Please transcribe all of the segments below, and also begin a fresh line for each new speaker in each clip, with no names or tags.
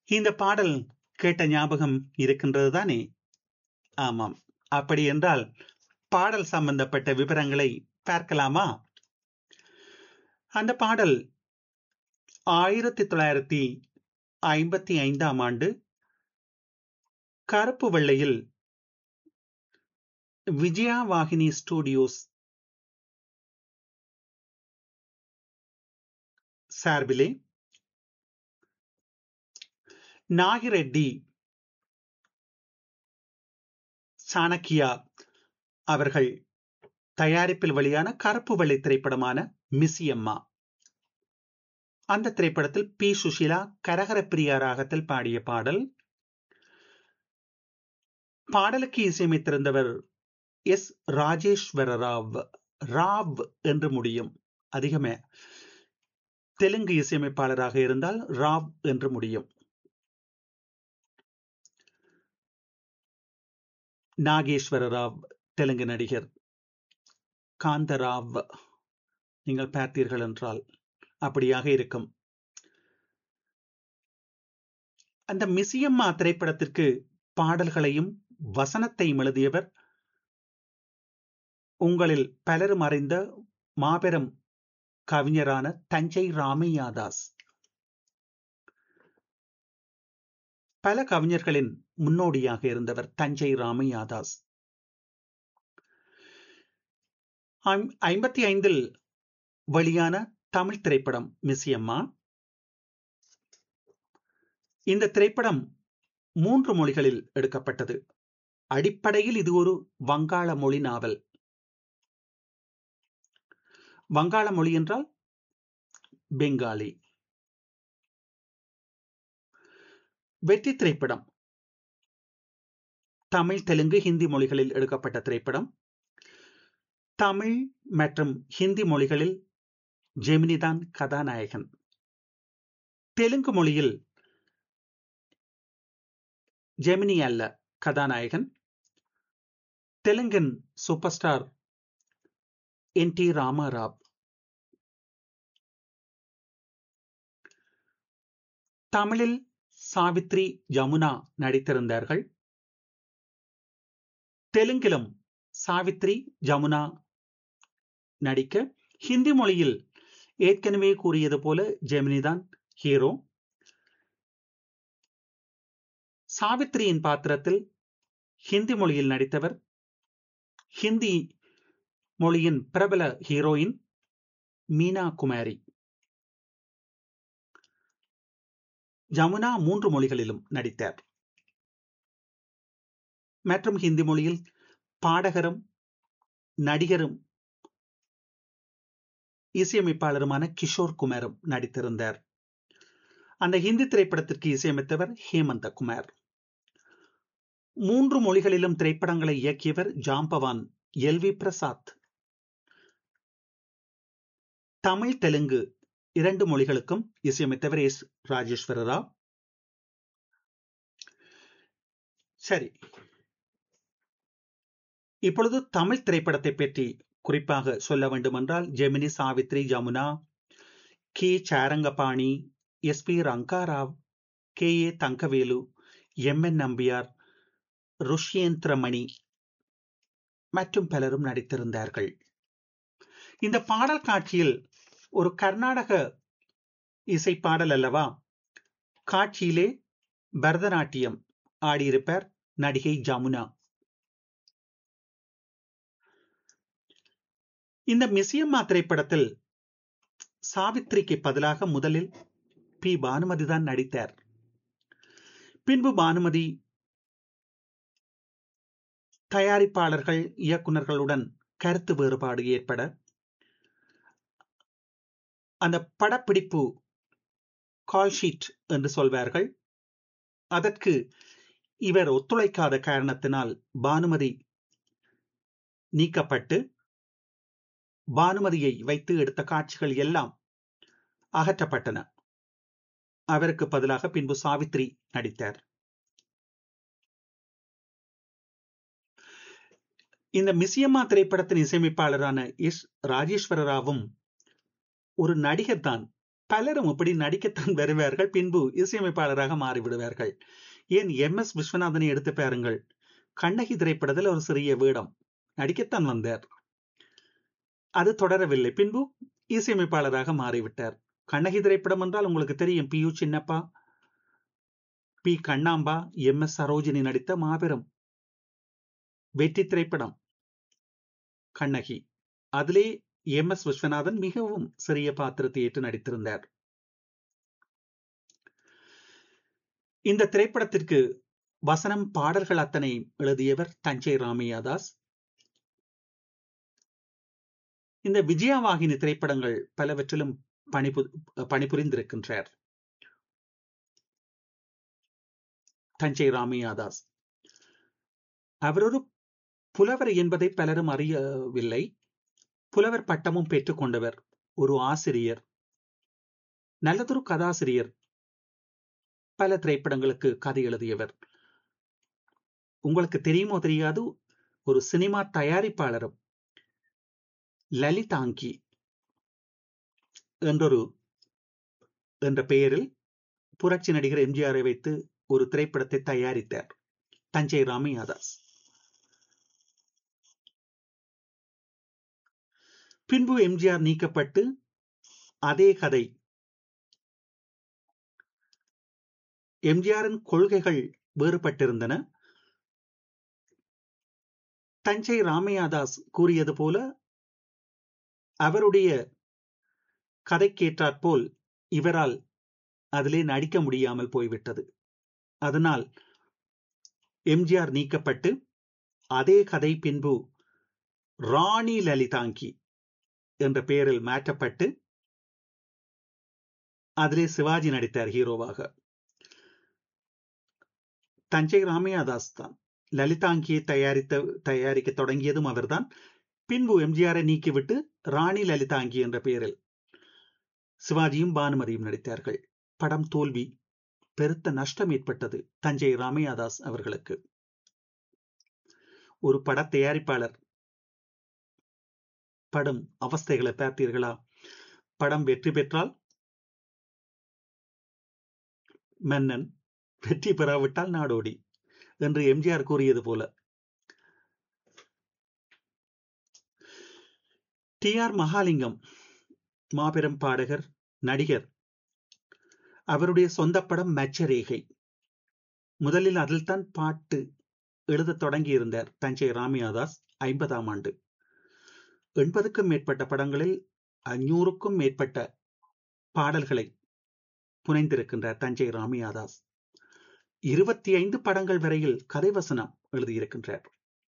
இந்த பாடல் கேட்ட ஞாபகம் இருக்கின்றது தானே ஆமாம் அப்படி என்றால் பாடல் சம்பந்தப்பட்ட விவரங்களை பார்க்கலாமா அந்த பாடல் ஆயிரத்தி தொள்ளாயிரத்தி ஐம்பத்தி ஐந்தாம் ஆண்டு கருப்பு வெள்ளையில் விஜயா வாகினி ஸ்டுடியோஸ் சார்பிலே நாகிரெட்டி சாணக்கியா அவர்கள் தயாரிப்பில் வெளியான கருப்பு வெள்ளை திரைப்படமான மிஸ்ஸியம்மா அந்த திரைப்படத்தில் பி சுஷிலா கரகர பிரியா ராகத்தில் பாடிய பாடல் பாடலுக்கு இசையமைத்திருந்தவர் எஸ் ராஜேஸ்வர ராவ் ராவ் என்று முடியும் அதிகமே தெலுங்கு இசையமைப்பாளராக இருந்தால் ராவ் என்று முடியும் நாகேஸ்வர ராவ் தெலுங்கு நடிகர் காந்தராவ் நீங்கள் பார்த்தீர்கள் என்றால் அப்படியாக இருக்கும் அந்த மிசியம்மா திரைப்படத்திற்கு பாடல்களையும் வசனத்தையும் எழுதியவர் உங்களில் பலரும் அறிந்த மாபெரும் கவிஞரான தஞ்சை ராமையாதாஸ் பல கவிஞர்களின் முன்னோடியாக இருந்தவர் தஞ்சை ராமையாதாஸ் ஐம்பத்தி ஐந்தில் வெளியான தமிழ் திரைப்படம் மிஸ்யம்மா இந்த திரைப்படம் மூன்று மொழிகளில் எடுக்கப்பட்டது அடிப்படையில் இது ஒரு வங்காள மொழி நாவல் வங்காள மொழி என்றால் பெங்காலி வெற்றி திரைப்படம் தமிழ் தெலுங்கு ஹிந்தி மொழிகளில் எடுக்கப்பட்ட திரைப்படம் தமிழ் மற்றும் ஹிந்தி மொழிகளில் ஜெமினிதான் கதாநாயகன் தெலுங்கு மொழியில் ஜெமினி அல்ல கதாநாயகன் தெலுங்கின் super star N T Ramarao தமிழில் சாவித்ரி யமுனா நடித்திருந்தார்கள் தெலுங்கிலும் சாவித்ரி ஜமுனா நடிக்க ஹிந்தி மொழியில் ஏற்கனவே கூறியது போல ஜெமினிதான் ஹீரோ சாவித்ரியின் பாத்திரத்தில் ஹிந்தி மொழியில் நடித்தவர் ஹிந்தி மொழியின் பிரபல ஹீரோயின் மீனா குமாரி ஜமுனா மூன்று மொழிகளிலும் நடித்தார் மற்றும் ஹிந்தி மொழியில் பாடகரும் நடிகரும் இசையமைப்பாளருமான கிஷோர் குமாரும் நடித்திருந்தார் அந்த ஹிந்தி திரைப்படத்திற்கு இசையமைத்தவர் ஹேமந்த குமார் மூன்று மொழிகளிலும் திரைப்படங்களை இயக்கியவர் ஜாம்பவான் எல் வி பிரசாத் தமிழ் தெலுங்கு இரண்டு மொழிகளுக்கும் இசையமைத்தவர் எஸ் ராஜேஸ்வர ராவ் சரி இப்பொழுது தமிழ் திரைப்படத்தை பற்றி குறிப்பாக சொல்ல வேண்டுமென்றால் Gemini Savitri Jamuna K Sarangapani S P Rangarao K A Thangavelu M N Nambiar Rushyendramani மற்றும் பலரும் நடித்திருந்தார்கள் இந்த பாடல் காட்சியில் ஒரு கர்நாடக இசை பாடல் அல்லவா காட்சியிலே பரதநாட்டியம் ஆடியிருப்பார் நடிகை ஜமுனா இந்த மிசியம்மா திரைப்படத்தில் சாவித்ரிக்கு பதிலாக முதலில் பி பானுமதி தான் நடித்தார் பின்பு பானுமதி தயாரிப்பாளர்கள் இயக்குநர்களுடன் கருத்து வேறுபாடு ஏற்பட அந்த படப்பிடிப்பு கால்ஷீட் என்று சொல்வார்கள் அதற்கு இவர் ஒத்துழைக்காத காரணத்தினால் பானுமதி நீக்கப்பட்டு பானுமதியை வைத்து எடுத்த காட்சிகள் எல்லாம் அகற்றப்பட்டன அவருக்கு பதிலாக பின்பு சாவித்ரி நடித்தார் இந்த மிசியம்மா திரைப்படத்தின் இசையமைப்பாளரான எஸ் ராஜேஸ்வர ராவும் ஒரு நடிகர் தான் பலரும் இப்படி நடிக்கத்தான் வருவார்கள் பின்பு இசையமைப்பாளராக மாறிவிடுவார்கள் ஏன் எம் எஸ் விஸ்வநாதனை எடுத்து பாருங்கள் கண்ணகி திரைப்படத்தில் ஒரு சிறிய வேடம் நடிக்கத்தான் வந்தார் அது தொடரவில்லை பின்பு இசையமைப்பாளராக மாறிவிட்டார் கண்ணகி திரைப்படம் என்றால் உங்களுக்கு தெரியும் P U Chinnappa P Kannamba M S Sarojini நடித்த மாபெரும் வெற்றி திரைப்படம் கண்ணகி அதிலே எம் எஸ் விஸ்வநாதன் மிகவும் சிறிய பாத்திரத்தை ஏற்று நடித்திருந்தார் இந்த திரைப்படத்திற்கு வசனம் பாடல்கள் அத்தனை எழுதியவர் தஞ்சை ராமையாதாஸ் இந்த விஜயவாகினி திரைப்படங்கள் பலவற்றிலும் பணிபு பணிபுரிந்திருக்கின்றார் தஞ்சை ராமையாதாஸ் அவர் ஒரு புலவர் என்பதை பலரும் அறியவில்லை புலவர் பட்டமும் பெற்றுக் கொண்டவர் ஒரு ஆசிரியர் நல்லதொரு கதாசிரியர் பல திரைப்படங்களுக்கு கதை எழுதியவர் உங்களுக்கு தெரியுமோ தெரியாது ஒரு சினிமா தயாரிப்பாளரும் லலிதாங்கி என்றொரு என்ற பெயரில் புரட்சி நடிகர் எம்ஜிஆரை வைத்து ஒரு திரைப்படத்தை தயாரித்தார் தஞ்சை ராமையாதாஸ் பின்பு எம்ஜிஆர் நீக்கப்பட்டு அதே கதை எம்ஜிஆரின் கொள்கைகள் வேறுபட்டிருந்தன தஞ்சை ராமையாதாஸ் கூறியது போல அவருடைய கதைக்கேற்றாற்போல் இவரால் அதிலே நடிக்க முடியாமல் போய்விட்டது அதனால் எம்ஜிஆர் நீக்கப்பட்டு அதே கதை பின்பு ராணி லலிதாங்கி என்ற பெயரில் மாற்றப்பட்டு அதிலே சிவாஜி நடித்தார் ஹீரோவாக தஞ்சை ராமையாதாஸ் தான் லலிதாங்கியை தயாரித்த தயாரிக்க தொடங்கியதும் அவர்தான் பின்பு எம்ஜிஆரை நீக்கிவிட்டு ராணி லலிதாங்கி என்ற பெயரில் சிவாஜியும் பானுமதியும் நடித்தார்கள் படம் தோல்வி பெருத்த நஷ்டம் ஏற்பட்டது தஞ்சை ராமையாதாஸ் அவர்களுக்கு ஒரு பட தயாரிப்பாளர் படம் அவஸ்தைகளை பார்த்தீர்களா படம் வெற்றி பெற்றால் மன்னன் வெற்றி பெறாவிட்டால் நாடோடி என்று எம்ஜிஆர் கூறியது போல டி ஆர் மகாலிங்கம் மாபெரும் பாடகர் நடிகர் அவருடைய சொந்த படம் மச்சரேகை முதலில் அதில் தான் பாட்டு எழுத தொடங்கியிருந்தார் தஞ்சை ராமியாதாஸ் ஐம்பதாம் ஆண்டு எண்பதுக்கும் மேற்பட்ட படங்களில் அஞ்சூறுக்கும் மேற்பட்ட பாடல்களை புனைந்திருக்கின்றார் தஞ்சை ராமியாதாஸ் இருபத்தி ஐந்து படங்கள் வரையில் கதைவசனம் எழுதியிருக்கின்றார்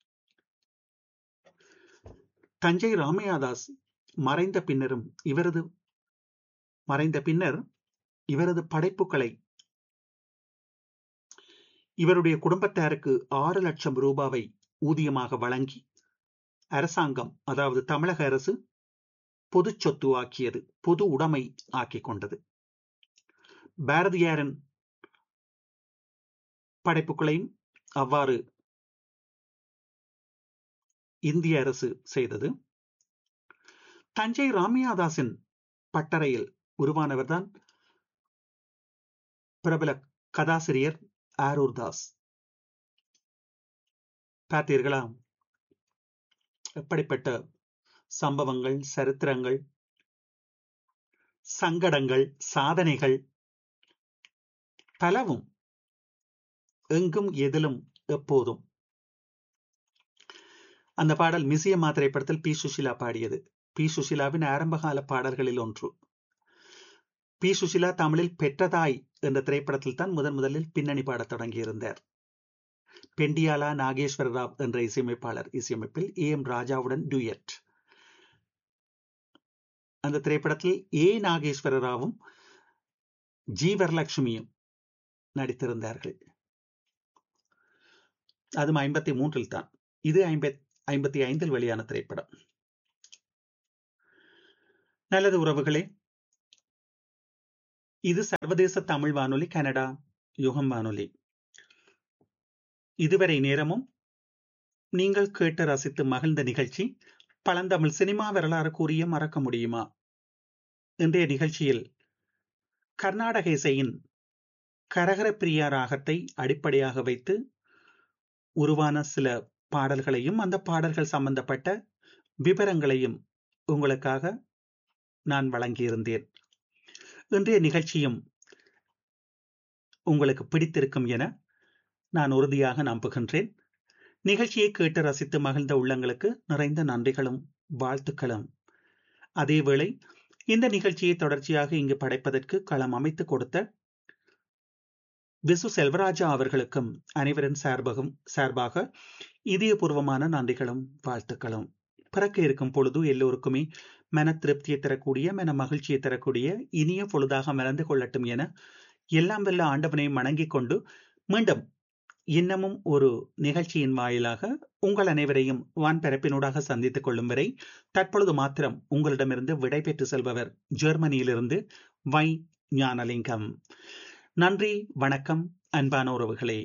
தஞ்சை ராமையாதாஸ் மறைந்த பின்னரும் இவரது மறைந்த பின்னர் இவரது படைப்புகளை இவருடைய குடும்பத்தாருக்கு ஆறு லட்சம் ரூபாவை ஊதியமாக வழங்கி அரசாங்கம் அதாவது தமிழக அரசு பொது சொத்து ஆக்கியது பொது உடைமை ஆக்கிக் கொண்டது பாரதியாரின் படைப்புகளையும் அவ்வாறு இந்திய அரசு செய்தது தஞ்சை ராமியாதாஸின் பட்டறையில் உருவானவர்தான் பிரபல கதாசிரியர் ஆரூர் தாஸ் பார்த்தீர்களா எப்படிப்பட்ட சம்பவங்கள் சரித்திரங்கள் சங்கடங்கள் சாதனைகள் பலவும் எங்கும் எதிலும் எப்போதும் அந்த பாடல் மிசியம்மா திரைப்படத்தில் பி சுஷிலா பாடியது பி சுஷிலாவின் ஆரம்பகால பாடல்களில் ஒன்று பி சுஷிலா தமிழில் பெற்றதாய் என்ற திரைப்படத்தில் தான் முதன் முதலில் பின்னணி பாடத் தொடங்கியிருந்தார் பெண்டியாலா நாகேஸ்வர ராவ் என்ற இசையமைப்பாளர் இசையமைப்பில் ஏ எம் ராஜாவுடன் டூயட் அந்த திரைப்படத்தில் ஏ நாகேஸ்வர ராவும் ஜி வரலட்சுமியும் நடித்திருந்தார்கள் அதுவும் ஐம்பத்தி மூன்றில் தான் இது ஐம்பத் ஐம்பத்தி ஐந்தில் வெளியான திரைப்படம் நல்லது உறவுகளே இது சர்வதேச தமிழ் வானொலி கனடா யுகம் வானொலி இதுவரை நேரமும் நீங்கள் கேட்டு ரசித்து மகிழ்ந்த நிகழ்ச்சி பழந்தமிழ் சினிமா வரலாறு கூறிய மறக்க முடியுமா இன்றைய நிகழ்ச்சியில் கர்நாடக இசையின் கரகர பிரியா ராகத்தை அடிப்படையாக வைத்து உருவான சில பாடல்களையும் அந்த பாடல்கள் சம்பந்தப்பட்ட விவரங்களையும் உங்களுக்காக நான் வழங்கியிருந்தேன் இன்றைய நிகழ்ச்சியும் உங்களுக்கு பிடித்திருக்கும் என நான் உறுதியாக நம்புகின்றேன் நிகழ்ச்சியை கேட்டு ரசித்து மகிழ்ந்த உள்ளங்களுக்கு நிறைந்த நன்றிகளும் வாழ்த்துக்களும் அதேவேளை இந்த நிகழ்ச்சியை தொடர்ச்சியாக இங்கு படைப்பதற்கு களம் அமைத்து கொடுத்த விசு செல்வராஜா அவர்களுக்கும் அனைவரின் சார்பகம் சார்பாக இதயபூர்வமான நன்றிகளும் வாழ்த்துக்களும் பிறக்க இருக்கும் பொழுது எல்லோருக்குமே மன திருப்தியை தரக்கூடிய மன மகிழ்ச்சியை தரக்கூடிய இனிய பொழுதாக மறந்து கொள்ளட்டும் என எல்லாம் வல்ல ஆண்டவனை வணங்கிக் கொண்டு மீண்டும் இன்னமும் ஒரு நிகழ்ச்சியின் வாயிலாக உங்கள் அனைவரையும் வான்பரப்பினூடாக சந்தித்துக் கொள்ளும் வரை தற்பொழுது மாத்திரம் உங்களிடமிருந்து விடை பெற்று செல்பவர் ஜெர்மனியிலிருந்து வை ஞானலிங்கம் நன்றி வணக்கம் அன்பான உறவுகளே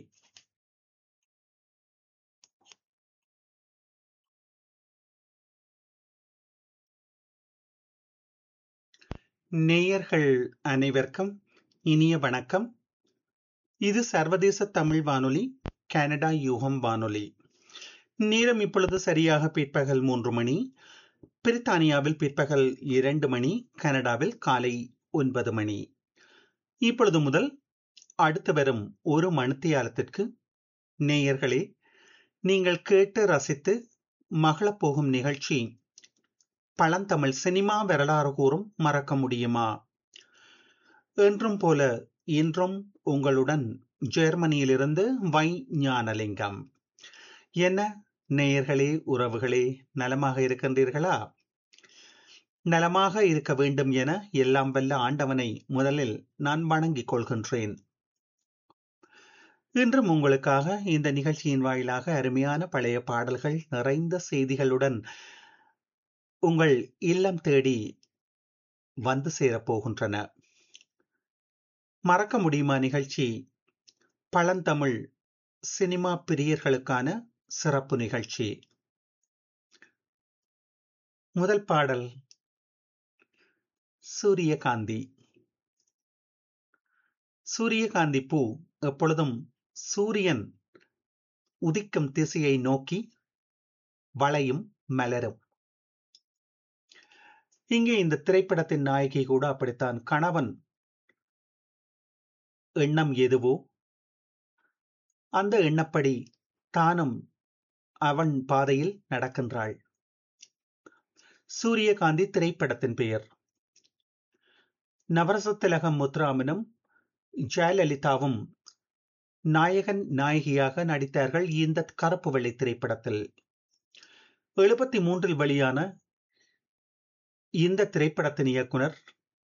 நேயர்கள் அனைவருக்கும் இனிய வணக்கம் இது சர்வதேச தமிழ் வானொலி கனடா யூகம் வானொலி நேரம் இப்பொழுது சரியாக பிற்பகல் மூன்று மணி பிரித்தானியாவில் பிற்பகல் இரண்டு மணி கனடாவில் காலை ஒன்பது மணி இப்பொழுது முதல் அடுத்து வரும் ஒரு மணித்தியாலத்திற்கு நேயர்களே நீங்கள் கேட்டு ரசித்து மகளப் போகும் நிகழ்ச்சி பழந்தமிழ் சினிமா வரலாறு கூறும் மறக்க முடியுமா என்றும் போல இன்றும் உங்களுடன் ஜெர்மனியிலிருந்து வை ஞானலிங்கம் என்ன நேயர்களே உறவுகளே நலமாக இருக்கின்றீர்களா நலமாக இருக்க வேண்டும் என எல்லாம் வல்ல ஆண்டவனை முதலில் நான் வணங்கிக் கொள்கின்றேன் இன்றும் உங்களுக்காக இந்த நிகழ்ச்சியின் வாயிலாக அருமையான பழைய பாடல்கள் நிறைந்த செய்திகளுடன் உங்கள் இல்லம் தேடி வந்து சேரப்போகின்றன மறக்க முடியுமா நிகழ்ச்சி பழந்தமிழ் சினிமா பிரியர்களுக்கான சிறப்பு நிகழ்ச்சி முதல் பாடல் சூரியகாந்தி சூரியகாந்தி பூ எப்பொழுதும் சூரியன் உதிக்கும் திசையை நோக்கி வளையும் மலரும் இங்கே இந்த திரைப்படத்தின் நாயகி கூட அப்படித்தான் கணவன் எண்ணம் எதுவோ அந்த எண்ணப்படி தானும் அவன் பாதையில் நடக்கின்றாள் சூரியகாந்தி திரைப்படத்தின் பெயர் நவரசத்திலகம் முத்துராமனும் ஜெயலலிதாவும் நாயகன் நாயகியாக நடித்தார்கள் இந்த கருப்பு வெள்ளை திரைப்படத்தில் எழுபத்தி மூன்றில் வெளியான இந்த திரைப்படத்தின் இயக்குனர்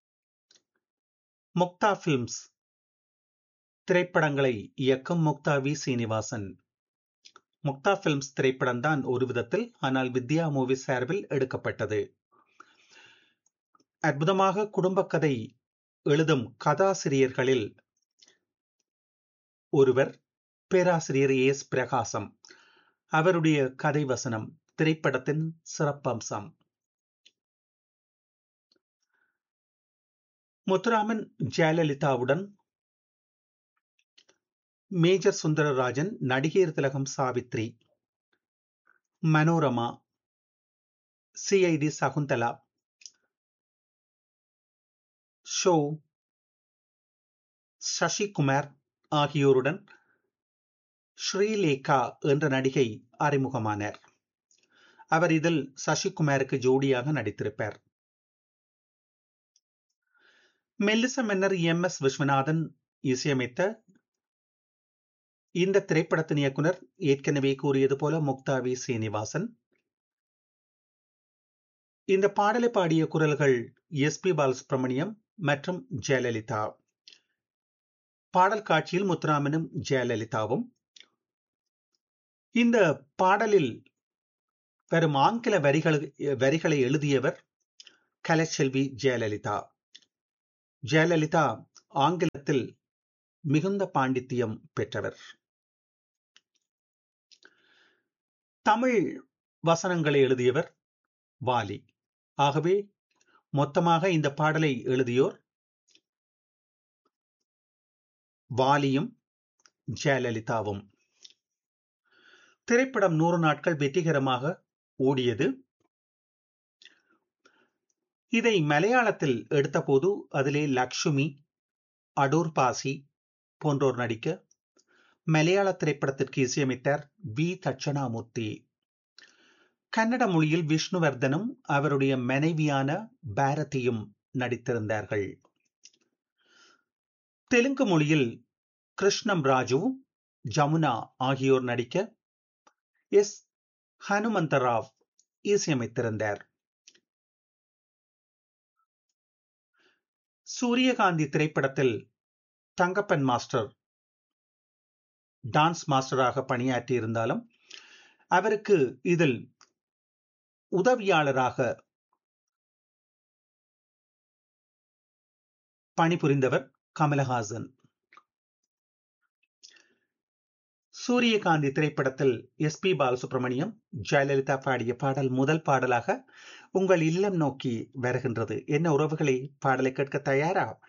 முக்தா பிலிம்ஸ் திரைப்படங்களை இயக்கும் முக்தா வி சீனிவாசன் முக்தா பிலிம்ஸ் திரைப்படம் தான் ஒரு விதத்தில் ஆனால் வித்யா மூவி சார்பில் எடுக்கப்பட்டது அற்புதமாக குடும்ப கதை எழுதும் கதாசிரியர்களில் ஒருவர் பேராசிரியர் எஸ் பிரகாசம் அவருடைய கதை வசனம் திரைப்படத்தின் சிறப்பம்சம் முத்துராமன் ஜெயலலிதாவுடன் மேஜர் சுந்தரராஜன் நடிகர் திலகம் சாவித்ரி மனோரமா சிஐடி சகுந்தலா ஷோ சசிகுமார் ஆகியோருடன் ஸ்ரீலேகா என்ற நடிகை அறிமுகமானார் அவர் இதில் சசிகுமாருக்கு ஜோடியாக நடித்திருப்பார் மெல்லிச மன்னர் எம் எஸ் விஸ்வநாதன் இசையமைத்த இந்த திரைப்படத்தின் இயக்குனர் ஏற்கனவே கூறியது போல முக்தாவி சீனிவாசன் இந்த பாடலை பாடிய குரல்கள் எஸ் பி பாலசுப்ரமணியம் மற்றும் ஜெயலலிதா பாடல் காட்சியில் முத்துராமனும் ஜெயலலிதாவும் இந்த பாடலில் வரும் ஆங்கில வரிகள் வரிகளை எழுதியவர் கலைச்செல்வி ஜெயலலிதா ஜெயலலிதா ஆங்கிலத்தில் மிகுந்த பாண்டித்தியம் பெற்றவர் தமிழ் வசனங்களை எழுதியவர் வாலி ஆகவே மொத்தமாக இந்த பாடலை எழுதியோர் வாலியும் ஜெயலலிதாவும் திரைப்படம் நூறு நாட்கள் வெற்றிகரமாக ஓடியது இதை மலையாளத்தில் எடுத்தபோது அதிலே லக்ஷ்மி அடூர் பாசி போன்றோர் நடிக்க மலையாள திரைப்படத்திற்கு இசையமைத்தார் வி தட்சணாமூர்த்தி கன்னட மொழியில் விஷ்ணுவர்தனும் அவருடைய மனைவியான பாரதியும் நடித்திருந்தார்கள் தெலுங்கு மொழியில் கிருஷ்ணம் ராஜு ஜமுனா ஆகியோர் நடிக்க எஸ் ஹனுமந்தராவ் இசையமைத்திருந்தார் சூரியகாந்தி திரைப்படத்தில் தங்கப்பன் மாஸ்டர் டான்ஸ் மாஸ்டராக பணியாற்றி இருந்தாலும் அவருக்கு இதில் உதவியாளராக பணிபுரிந்தவர் கமலஹாசன் சூரியகாந்தி திரைப்படத்தில் எஸ் பி பாலசுப்ரமணியம் ஜெயலலிதா பாடிய பாடல் முதல் பாடலாக உங்கள் இல்லம் நோக்கி வருகின்றது என்ன உறவுகளை பாடலை கேட்க தயாரா